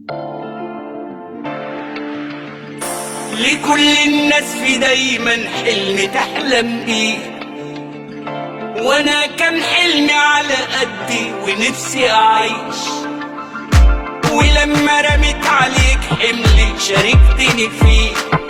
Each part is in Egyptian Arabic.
لكل الناس في دايما حلم تحلم بيه وانا كان حلمي على قدي ونفسي اعيش ولما رميت عليك حملي شاركتني فيه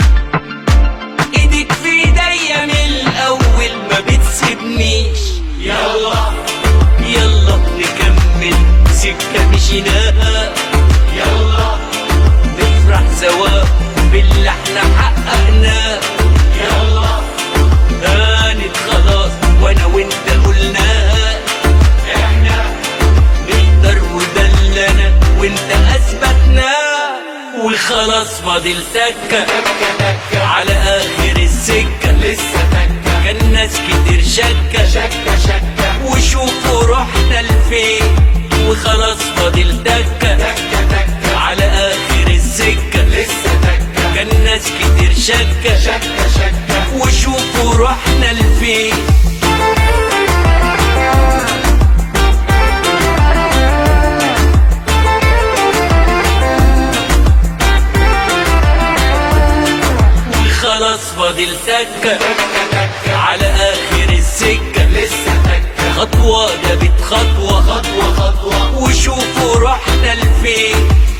ايدك في ايديا من الاول ما بتسيبنيش يلا يلا نكمل سكة مشيناها يلا نفرح سوا باللي احنا حققناه يلا هانت خلاص وانا وانت قلناها احنا نقدر وده اللي انا وانت اثبتناه وخلاص فاضل تكة على اخر السكة لسه تكة كان ناس كتير شكة شكة شكة وشوفوا رحنا لفين وخلاص فاضل تكة تكة تكة على اخر السكة لسه تكة كان ناس كتير شكة شكة شكة وشوفوا رحنا لفين وخلاص فاضل تكة تكة تكة على اخر السكة لسه تكة خطوة